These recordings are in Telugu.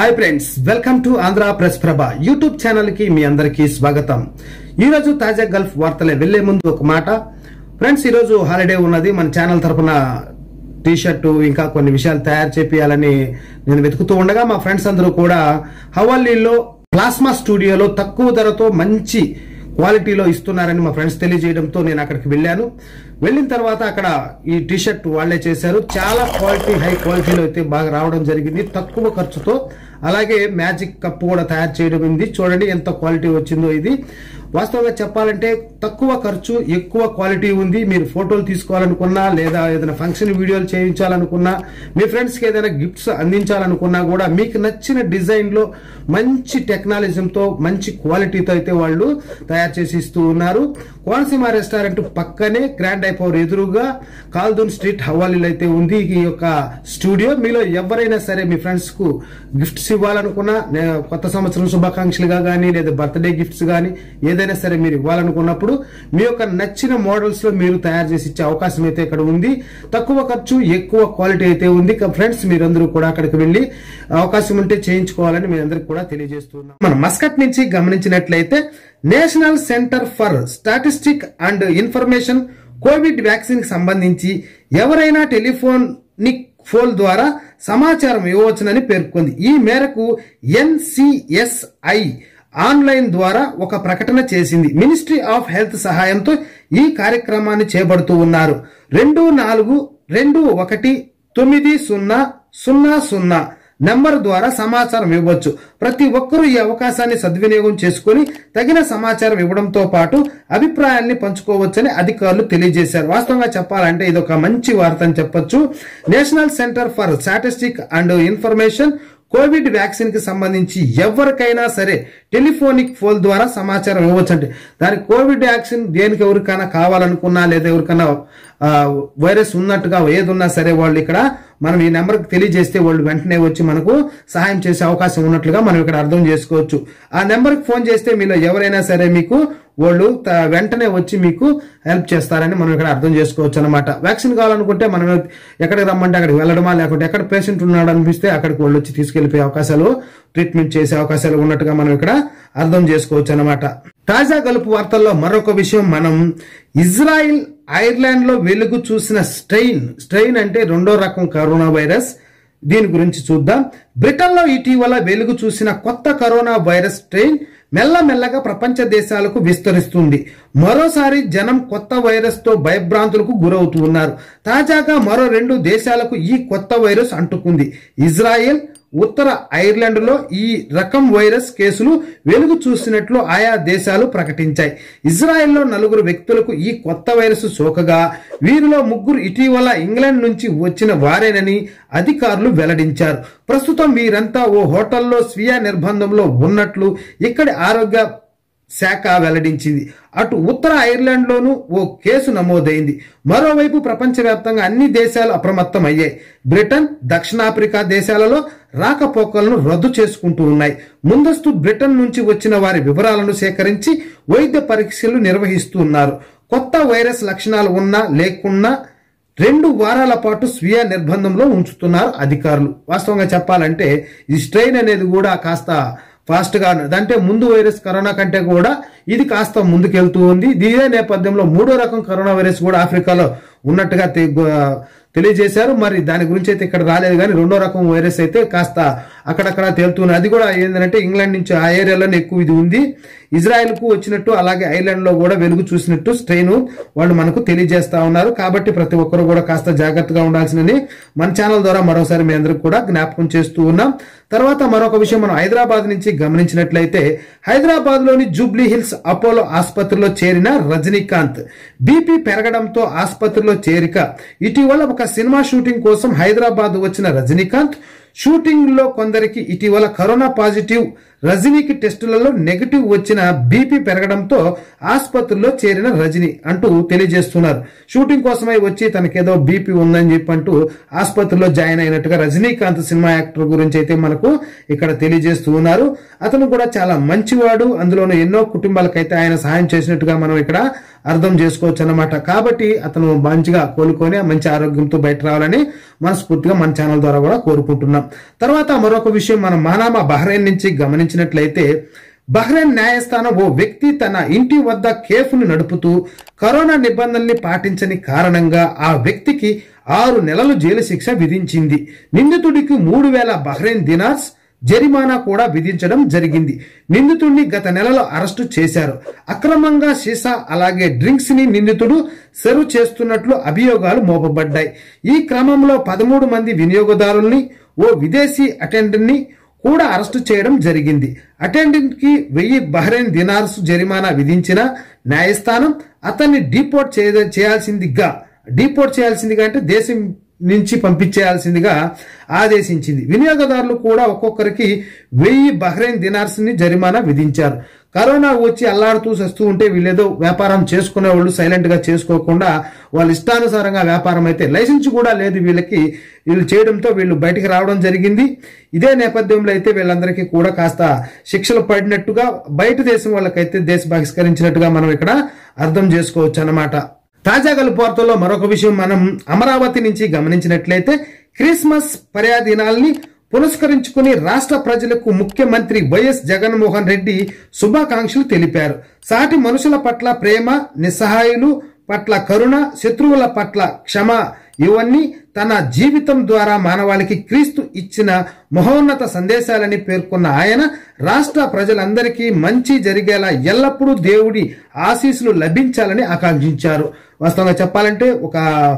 hi friends welcome to Andhra press Prabha YouTube channel కి మీ అందరికీ స్వాగతం ఈ రోజు తాజా గల్ఫ్ వార్తలే వెళ్లే ముందు ఒక మాట ఫ్రెండ్స్ ఈ రోజు హాలిడే ఉన్నది మన ఛానల్ తరపున టీ షర్టు ఇంకా కొన్ని విషయాలు తయారు చేపియాలని నేను వెతుకుతూ ఉండగా మా ఫ్రెండ్స్ అందరూ కూడా హవాలీలో ప్లాస్మా స్టూడియోలో తక్కువ ధరతో మంచి క్వాలిటీలో ఇస్తున్నారని మా ఫ్రెండ్స్ తెలియజేయడంతో నేను అక్కడికి వెళ్ళాను వెళ్ళిన తర్వాత అక్కడ ఈ టీ షర్ట్ వాళ్లే చేశారు చాలా క్వాలిటీ హై క్వాలిటీలో అయితే బాగా రావడం జరిగింది తక్కువ ఖర్చుతో అలాగే మ్యాజిక్ కప్ కూడా తయారు చేయడం ఉంది చూడండి ఎంత క్వాలిటీ వచ్చిందో ఇది వాస్తవంగా చెప్పాలంటే తక్కువ ఖర్చు ఎక్కువ క్వాలిటీ ఉంది మీరు ఫోటోలు తీసుకోవాలనుకున్నా లేదా ఏదైనా ఫంక్షన్ వీడియోలు చేయించాలనుకున్నా మీ ఫ్రెండ్స్ కి ఏదైనా గిఫ్ట్స్ అందించాలనుకున్నా కూడా మీకు నచ్చిన డిజైన్ లో మంచి టెక్నాలజీతో మంచి క్వాలిటీతో అయితే వాళ్ళు తయారు చేసి ఇస్తూ ఉన్నారు కోనసీమ రెస్టారెంట్ పక్కనే గ్రాండ్ ఐపవర్ ఎదురుగా కాల్దూన్ స్ట్రీట్ హవాలీలో అయితే ఉంది ఈ యొక్క స్టూడియో మీలో ఎవరైనా సరే మీ ఫ్రెండ్స్ కు గిఫ్ట్స్ ఇవ్వాలనుకున్నా నే- కొత్త సంవత్సరం శుభాకాంక్షలుగా కానీ లేదా బర్త్డే గిఫ్ట్స్ కానీ ఏదైనా సరే మీరు ఇవ్వాలనుకున్నప్పుడు మీ యొక్క నచ్చిన మోడల్స్ లో మీరు తయారు చేసి ఇచ్చే అవకాశం అయితే ఇక్కడ ఉంది తక్కువ ఖర్చు ఎక్కువ క్వాలిటీ అయితే ఉంది ఫ్రెండ్స్ మీరందరూ కూడా అక్కడికి వెళ్లి అవకాశం ఉంటే చేయించుకోవాలని మీ అందరికి కూడా తెలియజేస్తున్నాం మన మస్కట్ నుంచి గమనించినట్లయితే national centre for statistic and information covid vaccine కి సంబంధించి ఎవరైనా టెలిఫోనిక్ ఫోన్ ద్వారా సమాచారం ఇవ్వవచ్చునని పేర్కొంది ఈ మేరకు ఎన్సిఎస్ఐ ఆన్లైన్ ద్వారా ఒక ప్రకటన చేసింది మినిస్ట్రీ ఆఫ్ హెల్త్ సహాయంతో ఈ కార్యక్రమాన్ని చేపడుతూ ఉన్నారు రెండు నాలుగు రెండు ఒకటి తొమ్మిది సున్నా సున్నా సున్నా నంబర్ ద్వారా సమాచారం ఇవ్వచ్చు ప్రతి ఒక్కరూ ఈ అవకాశాన్ని సద్వినియోగం చేసుకుని తగిన సమాచారం ఇవ్వడంతో పాటు అభిప్రాయాల్ని పంచుకోవచ్చని అధికారులు తెలియజేశారు వాస్తవంగా చెప్పాలంటే ఇది ఒక మంచి వార్త అని చెప్పొచ్చు national centre for statistic and information covid vaccine కి సంబంధించి ఎవరికైనా సరే టెలిఫోనిక్ ఫోన్ ద్వారా సమాచారం ఇవ్వచ్చు అంటే దాని కోవిడ్ వ్యాక్సిన్ దేనికి ఎవరికైనా కావాలనుకున్నా లేదా ఎవరికైనా ఆ, వైరస్ ఉన్నట్టుగా ఏది ఉన్నా సరే వాళ్ళు ఇక్కడ మనం ఈ నెంబర్కి తెలియజేస్తే వాళ్ళు వెంటనే వచ్చి మనకు సహాయం చేసే అవకాశం ఉన్నట్లుగా మనం ఇక్కడ అర్థం చేసుకోవచ్చు ఆ నెంబర్కి ఫోన్ చేస్తే మీలో ఎవరైనా సరే మీకు వాళ్ళు త- వెంటనే వచ్చి మీకు హెల్ప్ చేస్తారని మనం ఇక్కడ అర్థం చేసుకోవచ్చు అనమాట వ్యాక్సిన్ కావాలనుకుంటే మనం ఎక్కడికి రమ్మంటే అక్కడికి వెళ్ళడమా లేకుంటే ఎక్కడ పేషెంట్ ఉన్నాడు అనిపిస్తే అక్కడికి వాళ్ళు వచ్చి తీసుకెళ్లిపోయే అవకాశాలు ట్రీట్మెంట్ చేసే అవకాశాలు ఉన్నట్టుగా మనం ఇక్కడ అర్థం చేసుకోవచ్చు అనమాట తాజా గలుపు వార్తల్లో మరొక విషయం మనం ఇజ్రాయిల్ ఐర్లాండ్ లో వెలుగు చూసిన స్ట్రెయిన్ స్ట్రెయిన్ అంటే రెండో రకం కరోనా వైరస్ దీని గురించి చూద్దాం బ్రిటన్లో ఇటీవల వెలుగు చూసిన కొత్త కరోనా వైరస్ స్ట్రెయిన్ మెల్లమెల్లగా ప్రపంచ దేశాలకు విస్తరిస్తుంది మరోసారి జనం కొత్త వైరస్ తో భయభ్రాంతులకు గురవుతూ ఉన్నారు తాజాగా మరో రెండు దేశాలకు ఈ కొత్త వైరస్ అంటుకుంది ఇజ్రాయెల్ ఉత్తర ఐర్లాండ్ లో ఈ రకం వైరస్ కేసులు వెలుగు చూసినట్లు ఆయా దేశాలు ప్రకటించాయి ఇజ్రాయెల్లో నలుగురు వ్యక్తులకు ఈ కొత్త వైరస్ సోకగా వీరిలో ముగ్గురు ఇటీవల ఇంగ్లాండ్ నుంచి వచ్చిన వారేనని అధికారులు వెల్లడించారు ప్రస్తుతం వీరంతా ఓ హోటల్లో స్వీయ నిర్బంధంలో ఉన్నట్లు ఇక్కడి ఆరోగ్య శాఖ వెల్లడించింది అటు ఉత్తర ఐర్లాండ్లోనూ ఓ కేసు నమోదైంది మరోవైపు ప్రపంచవ్యాప్తంగా అన్ని దేశాలు అప్రమత్తం అయ్యాయి బ్రిటన్ దక్షిణాఫ్రికా దేశాలలో రాకపోకలను రద్దు చేసుకుంటూ ఉన్నాయి ముందస్తు బ్రిటన్ నుంచి వచ్చిన వారి వివరాలను సేకరించి వైద్య పరీక్షలు నిర్వహిస్తున్నారు కొత్త వైరస్ లక్షణాలు ఉన్నా లేకున్నా రెండు వారాల పాటు స్వీయ నిర్బంధంలో ఉంచుతున్నారు అధికారులు వాస్తవంగా చెప్పాలంటే ఈ స్ట్రెయిన్ అనేది కూడా కాస్త ఫాస్ట్ గా ఉన్నది అంటే ముందు వైరస్ కరోనా కంటే కూడా ఇది కాస్త ముందుకెళ్తూ ఉంది ఇదే నేపథ్యంలో మూడో రకం కరోనా వైరస్ కూడా ఆఫ్రికాలో ఉన్నట్టుగా తె- గు- తెలియజేశారు మరి దాని గురించి అయితే ఇక్కడ రాలేదు కానీ రెండో రకం వైరస్ అయితే కాస్త అక్కడక్కడ తేలుతుంది అది కూడా ఏంటంటే ఇంగ్లాండ్ నుంచి ఆ ఏరియాలోనే ఎక్కువ ఇది ఉంది ఇజ్రాయెల్ కు వచ్చినట్టు అలాగే ఐర్లాండ్ లో కూడా వెలుగు చూసినట్టు స్ట్రెయిన్ వాళ్ళు మనకు తెలియజేస్తా ఉన్నారు కాబట్టి ప్రతి ఒక్కరు కూడా కాస్త జాగ్రత్తగా ఉండాల్సిందని మన ఛానల్ ద్వారా మరోసారి మీ అందరికి కూడా జ్ఞాపకం చేస్తూ ఉన్నాం తర్వాత మరొక విషయం మనం హైదరాబాద్ నుంచి గమనించినట్లయితే హైదరాబాద్ లోని జూబ్లీ హిల్స్ అపోలో ఆసుపత్రిలో చేరిన రజనీకాంత్ బీపీ పెరగడంతో ఆసుపత్రిలో చేరిక ఇటీవల ఒక సినిమా షూటింగ్ కోసం హైదరాబాద్ వచ్చిన రజనీకాంత్ షూటింగ్ లో కొందరికి ఇటీవల కరోనా పాజిటివ్ రజనీకి టెస్టులలో నెగటివ్ వచ్చిన బీపీ పెరగడంతో ఆసుపత్రిలో చేరిన రజనీ అంటూ తెలియజేస్తున్నారు షూటింగ్ కోసమై వచ్చి తనకేదో బీపీ ఉందని చెప్పి అంటూ ఆసుపత్రిలో జాయిన్ అయినట్టుగా రజనీకాంత్ సినిమా యాక్టర్ గురించి అయితే మనకు ఇక్కడ తెలియజేస్తూ ఉన్నారు అతను కూడా చాలా మంచివాడు అందులోనూ ఎన్నో కుటుంబాలకైతే ఆయన సహాయం చేసినట్టుగా మనం ఇక్కడ అర్థం చేసుకోవచ్చు అన్నమాట కాబట్టి అతను మంచిగా కోలుకొని మంచి ఆరోగ్యంతో బయట రావాలని మనస్ఫూర్తిగా మన ఛానల్ ద్వారా కూడా కోరుకుంటున్నాం తర్వాత మరొక విషయం మనం మహానామా బహ్రెయిన్ నుంచి గమనించినట్లయితే బహ్రెయిన్ న్యాయస్థానం ఓ వ్యక్తి తన ఇంటి వద్ద కేఫ్ను నడుపుతూ కరోనా నిబంధనల్ని పాటించని కారణంగా ఆ వ్యక్తికి ఆరు నెలలు జైలు శిక్ష విధించింది నిందితుడికి మూడు వేల బహ్రెయిన్ దినార్స్ జరిమానా కూడా విధించడం జరిగింది నిందితుడిని గత నెలలో అరెస్టు చేశారు అక్రమంగా సీసా అలాగే డ్రింక్స్ ని నిందితుడు సర్వ్ చేస్తున్నట్లు అభియోగాలు మోపబడ్డాయి ఈ క్రమంలో పదమూడు మంది వినియోగదారుల్ని ఓ విదేశీ అటెండెంట్ ని కూడా అరెస్టు చేయడం జరిగింది అటెండెంట్ కి వెయ్యి బహ్రెయిన్ దినార్స్ జరిమానా విధించిన న్యాయస్థానం అతన్ని డిపోర్ట్ చేయ చేయాల్సిందిగా డిపోర్ట్ చేయాల్సిందిగా అంటే దేశం నుంచి పంపించేయాల్సిందిగా ఆదేశించింది వినియోగదారులు కూడా ఒక్కొక్కరికి వెయ్యి బహ్రెయిన్ దినార్స్ ని జరిమానా విధించారు కరోనా వచ్చి అల్లాడుతూ వస్తూ ఉంటే వీళ్ళేదో వ్యాపారం చేసుకునే వాళ్ళు సైలెంట్ గా చేసుకోకుండా వాళ్ళ ఇష్టానుసారంగా వ్యాపారం అయితే లైసెన్స్ కూడా లేదు వీళ్ళకి వీళ్ళు చేయడంతో వీళ్ళు బయటికి రావడం జరిగింది ఇదే నేపథ్యంలో అయితే వీళ్ళందరికీ కూడా కాస్త శిక్షలు పడినట్టుగా బయట దేశం వాళ్ళకైతే దేశ బహిష్కరించినట్టుగా మనం ఇక్కడ అర్థం చేసుకోవచ్చు అన్నమాట తాజా గల్పు మరొక విషయం మనం అమరావతి నుంచి గమనించినట్లయితే క్రిస్మస్ పర్యాదినాల్ని పురస్కరించుకుని రాష్ట్ర ప్రజలకు ముఖ్యమంత్రి వైఎస్ జగన్మోహన్ రెడ్డి శుభాకాంక్షలు తెలిపారు సాటి మనుషుల పట్ల ప్రేమ నిస్సహాయులు పట్ల కరుణ శత్రువుల పట్ల క్షమ ఇవన్నీ తన జీవితం ద్వారా మానవాళికి క్రీస్తు ఇచ్చిన మహోన్నత సందేశాలని పేర్కొన్న ఆయన రాష్ట్ర ప్రజలందరికీ మంచి జరిగేలా ఎల్లప్పుడూ దేవుడి ఆశీస్సులు లభించాలని ఆకాంక్షించారు వాస్తవంగా చెప్పాలంటే ఒక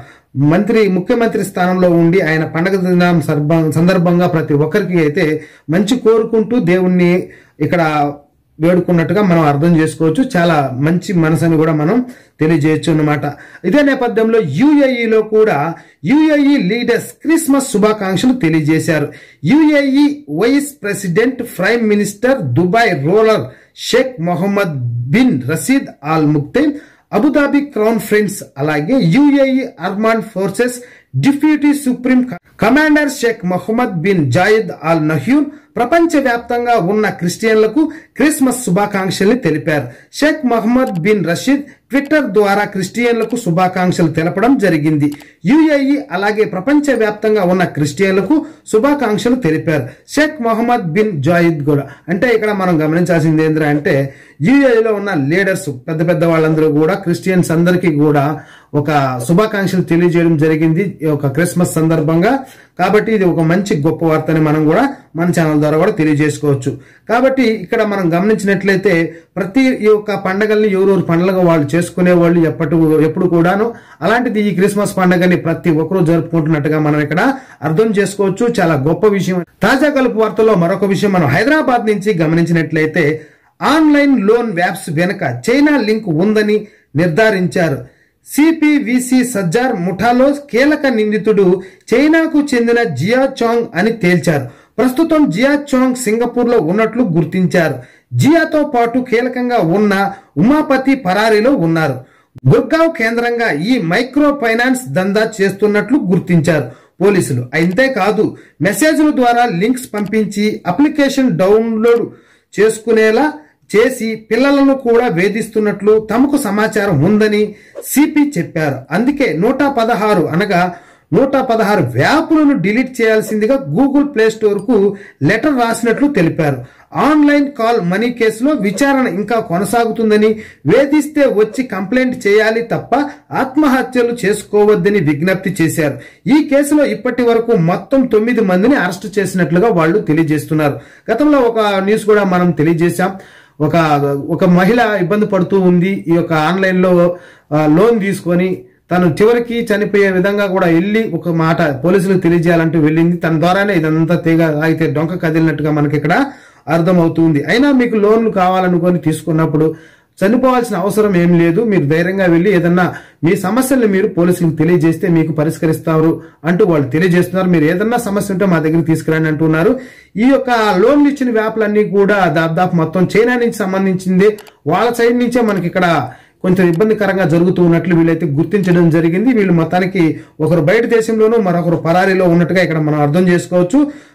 మంత్రి ముఖ్యమంత్రి స్థానంలో ఉండి ఆయన పండగ దినం సర్భ- సందర్భంగా ప్రతి ఒక్కరికి అయితే మంచి కోరుకుంటూ దేవుణ్ణి ఇక్కడ వేడుకున్నట్టుగా మనం అర్థం చేసుకోవచ్చు చాలా మంచి మనసుని కూడా మనం తెలియజేయచ్చు అన్నమాట ఇదే నేపథ్యంలో యుఏఈలో కూడా యుఏఈ లీడర్స్ క్రిస్మస్ శుభాకాంక్షలు తెలియజేశారు UAE vice president prime minister Dubai ruler Sheikh Mohammed bin Rashid Al Maktoum Abu Dhabi crown friends అలాగే UAE armed forces deputy supreme commander Sheikh Mohammed bin Zayed Al Nahyan ప్రపంచవ్యాప్తంగా ఉన్న క్రిస్టియన్లకు క్రిస్మస్ శుభాకాంక్షల్ని తెలిపారు Sheikh Mohammed bin Rashid Twitter ద్వారా క్రిస్టియన్లకు శుభాకాంక్షలు తెలపడం జరిగింది యుఏఈ అలాగే ప్రపంచవ్యాప్తంగా ఉన్న క్రిస్టియన్లకు శుభాకాంక్షలు తెలిపారు షేక్ మొహమ్మద్ బిన్ జాయిద్ కూడా అంటే ఇక్కడ మనం గమనించాల్సింది ఏంటంటే యుఏఈలో ఉన్న లీడర్స్ పెద్ద పెద్ద వాళ్ళందరూ కూడా క్రిస్టియన్స్ అందరికీ కూడా ఒక శుభాకాంక్షలు తెలియజేయడం జరిగింది ఈ యొక్క క్రిస్మస్ సందర్భంగా కాబట్టి ఇది ఒక మంచి గొప్ప వార్తని మనం కూడా మన ఛానల్ ద్వారా కూడా తెలియజేసుకోవచ్చు కాబట్టి ఇక్కడ మనం గమనించినట్లయితే ప్రతి ఈ యొక్క పండగల్ని ఎవరెవరు పండుగ వాళ్ళు చేసుకునే వాళ్ళు ఎప్పటి ఎప్పుడు కూడాను అలాంటిది ఈ క్రిస్మస్ పండుగని ప్రతి ఒక్కరూ జరుపుకుంటున్నట్టుగా మనం ఇక్కడ అర్థం చేసుకోవచ్చు చాలా గొప్ప విషయం తాజా కలుపు వార్తల్లో మరొక విషయం మనం హైదరాబాద్ నుంచి గమనించినట్లయితే ఆన్లైన్ లోన్ వ్యాప్స్ వెనుక చైనా లింక్ ఉందని నిర్ధారించారు సిపివిసి సజ్జార్ ముఠాలో కీలక నిందితుడు చైనాకు చెందిన జియా చాంగ్ అని తేల్చారు ప్రస్తుతం జియా చాంగ్ సింగపూర్ లో ఉన్నట్లు గుర్తించారు జియాతో పాటు కీలకంగా ఉన్న ఉమాపతి పరారీలో ఉన్నారు గుర్గావ్ కేంద్రంగా ఈ మైక్రో ఫైనాన్స్ దందా చేస్తున్నట్లు గుర్తించారు పోలీసులు అంతేకాదు మెసేజ్ల ద్వారా లింక్స్ పంపించి అప్లికేషన్ డౌన్లోడ్ చేసుకునేలా చేసి పిల్లలను కూడా వేధిస్తున్నట్లు తమకు సమాచారం ఉందని సిపి చెప్పారు అందుకే నూట పదహారు అనగా నూట పదహారు వ్యాపులను డిలీట్ చేయాల్సిందిగా గూగుల్ ప్లే స్టోర్ కు లెటర్ రాసినట్లు తెలిపారు ఆన్లైన్ కాల్ మనీ కేసులో విచారణ ఇంకా కొనసాగుతుందని వేధిస్తే వచ్చి కంప్లైంట్ చేయాలి తప్ప ఆత్మహత్యలు చేసుకోవద్దని విజ్ఞప్తి చేశారు ఈ కేసులో ఇప్పటి వరకు మొత్తం తొమ్మిది మందిని అరెస్ట్ చేసినట్లుగా వాళ్ళు తెలియజేస్తున్నారు గతంలో ఒక న్యూస్ కూడా మనం తెలియజేశాం ఒక ఒక మహిళ ఇబ్బంది పడుతూ ఉంది ఈ యొక్క ఆన్లైన్ లో ఆ, లోన్ తీసుకొని తను చివరికి చనిపోయే విధంగా కూడా వెళ్ళి ఒక మాట పోలీసులకు తెలియజేయాలంటూ వెళ్ళింది తన ద్వారానే ఇదంతా తీగ అయితే డొంక కదిలినట్టుగా మనకి ఇక్కడ అర్థమవుతుంది అయినా మీకు లోన్లు కావాలనుకొని తీసుకున్నప్పుడు చనిపోవాల్సిన అవసరం ఏం లేదు మీరు ధైర్యంగా వెళ్ళి ఏదన్నా మీ సమస్యల్ని మీరు పోలీసులకు తెలియజేస్తే మీకు పరిష్కరిస్తారు అంటూ వాళ్ళు తెలియజేస్తున్నారు మీరు ఏదన్నా సమస్య ఉంటే మా దగ్గరికి తీసుకురండి అంటున్నారు ఈ యొక్క లోన్లు ఇచ్చిన వ్యాపాలన్నీ కూడా దాదాపు మొత్తం చైనా నుంచి సంబంధించింది వాళ్ళ సైడ్ నుంచే మనకి ఇక్కడ కొంచెం ఇబ్బందికరంగా జరుగుతూ ఉన్నట్లు వీళ్ళైతే గుర్తించడం జరిగింది వీళ్ళు మొత్తానికి ఒకరు బయట దేశంలోనూ మరొకరు పరారీలో ఉన్నట్టుగా ఇక్కడ మనం అర్థం చేసుకోవచ్చు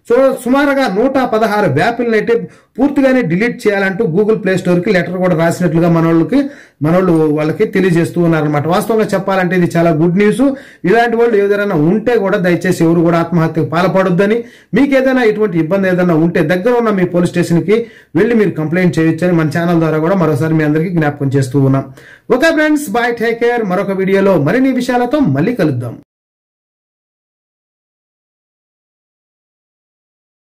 సో సుమారుగా నూట పదహారు యాప్లను అయితే పూర్తిగానే డిలీట్ చేయాలంటూ గూగుల్ ప్లే స్టోర్ కి లెటర్ కూడా రాసినట్లుగా మనోళ్ళకి మనోళ్ళు వాళ్ళకి తెలియజేస్తూ ఉన్నారనమాట వాస్తవంగా చెప్పాలంటే ఇది చాలా గుడ్ న్యూస్ ఇలాంటి వాళ్ళు ఏదైనా ఉంటే కూడా దయచేసి ఎవరు కూడా ఆత్మహత్యకు పాల్పడొద్దని మీకు ఏదైనా ఇటువంటి ఇబ్బంది ఏదైనా ఉంటే దగ్గర ఉన్న మీ పోలీస్ స్టేషన్ కి వెళ్ళి మీరు కంప్లైంట్ చేయొచ్చని మన ఛానల్ ద్వారా కూడా మరోసారి మీ అందరికీ జ్ఞాపకం చేస్తూ ఉన్నాం okay friends bye take care మరొక వీడియోలో మరిన్ని విషయాలతో మళ్ళీ కలుద్దాం